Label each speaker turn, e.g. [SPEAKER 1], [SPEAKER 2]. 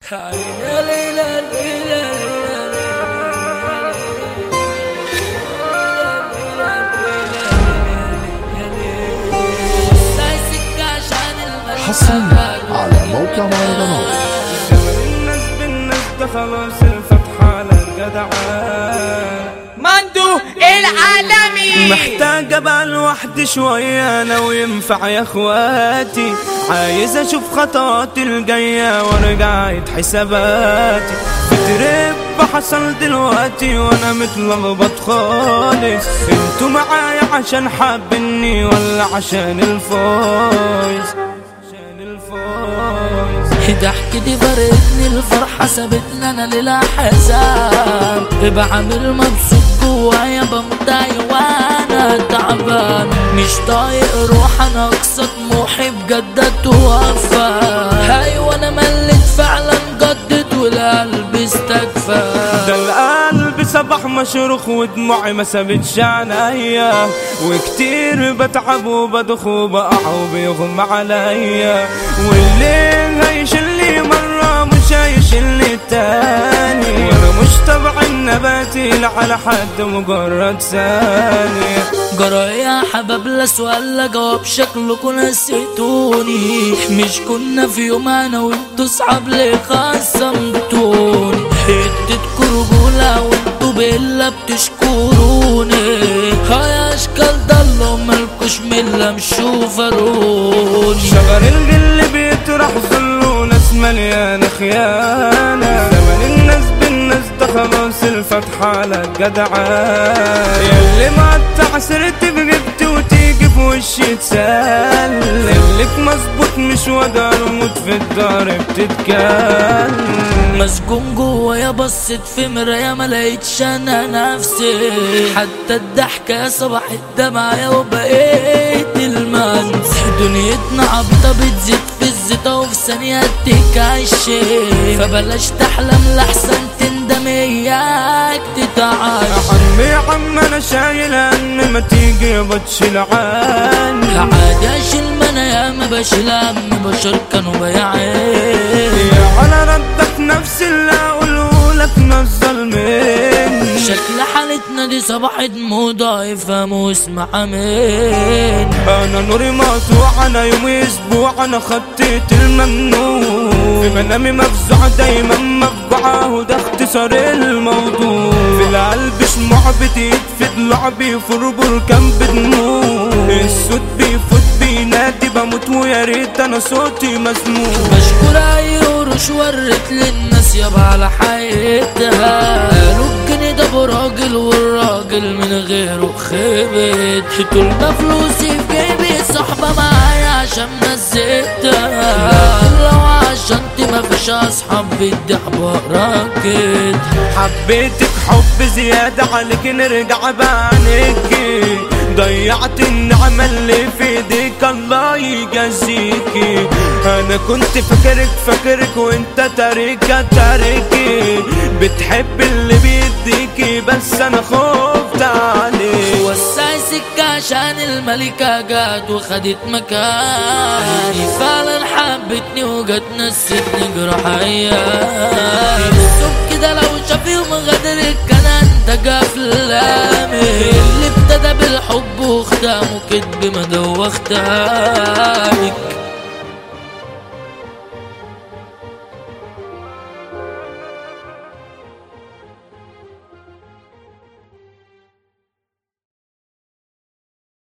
[SPEAKER 1] حصريا على موقع مهرجانات
[SPEAKER 2] الناس بالناس ده خلاص الفتحة للجدعان
[SPEAKER 3] مندو العالمي
[SPEAKER 2] محتاج ابقى لوحدي شوية انا وينفع يا اخواتي عايز اشوف خطواتي الجاية وارجع اعيد حساباتي في ترب حصل دلوقتي وانا متلخبط خالص انتوا معايا عشان حابني ولا عشان الفوز عشان الفوز
[SPEAKER 4] ضحكتي فرقتني الفرحة سابتني انا للاحزان بعمل مبسوط جوايا بموت وانا تعبان مش طايق روح انا اقصى طموحي بجد توفى ايوه انا مليت فعلا جدت والقلب استكفى
[SPEAKER 2] ده القلب صباح مشروخ ودموعي ما سابتش عينيا وكتير بتعب وبدخ وبقع وبيغم عليا واللي هيشيلني مرة مش هيشيلني تاني وانا مش تبع النباتي على حد مجرد ثانية
[SPEAKER 4] جرى يا حباب لا سؤال لا جواب شكلكوا نسيتوني مش كنا في يوم انا وانتوا صحاب ليه خصمتوني اديتكوا رجولة وانتوا بالله بتشكروني هاي اشكال ضلوا مالكوش ملة مشوا فروني
[SPEAKER 2] شجر الجل بيطرح ظل وناس مليانة خيانة زمن الناس بالناس ده خلاص الفتحة على الجدعان ياللي مقطع سرت بجبت وتيجي في وشي تسلم اللي مظبوط مش وجع رموت في الدار بتتكلم
[SPEAKER 4] مسجون جوايا بصيت في مراية ما لقيتش انا نفسي حتى الضحكة صبحت دمعة وبقيت المنس دنيتنا عبيطة بتزيد في الزيطة وفي ثانية تكشف فبلاش تحلم لحسن تندم اياك تتعشى
[SPEAKER 2] عمي يا عم انا شايل هم ما تيجي بتشيل عني
[SPEAKER 4] عادي اشيل ما انا ياما بشيل هم بشر كانوا بياعين
[SPEAKER 2] يا على ردك نفس اللي اقوله لك نزل مني
[SPEAKER 4] شكل حالتنا دي صباحت موضة يفهم واسمع مين
[SPEAKER 2] انا نوري مقطوع انا يومي اسبوع انا خطيت الممنوع في منامي مفزوع دايما مفجوعة وده اختصار الموضوع في القلب شموع بتتفد لعبي فربر كان بدموع الصوت بيفوت بينادي بموت ويا ريت انا صوتي مسموع
[SPEAKER 4] بشكر اي قروش ورت للناس يابا على حياتها قالوا الجنيه ده براجل والراجل من غيره خيبت طول ما فلوسي في جيبي صحبة معايا عشان نزلتها لكن لو عشانتي مفيش اصحاب بدي راكد
[SPEAKER 2] حبيتك حب زيادة عليك نرجع بعينيكي ضيعت النعمة اللي في ايديك الله يجازيكي انا كنت فاكرك فاكرك وانت تاركة تاركي بتحب اللي بيديكي بس انا خفت عليك
[SPEAKER 4] وسعي سكة عشان الملكة جات وخدت مكاني فعلا حبتني وجت نستني جراحية السوق كده لو شاف يوم غدرك كان انت افلامي اللي ابتدى بالحب وختامه كدب ما دوختك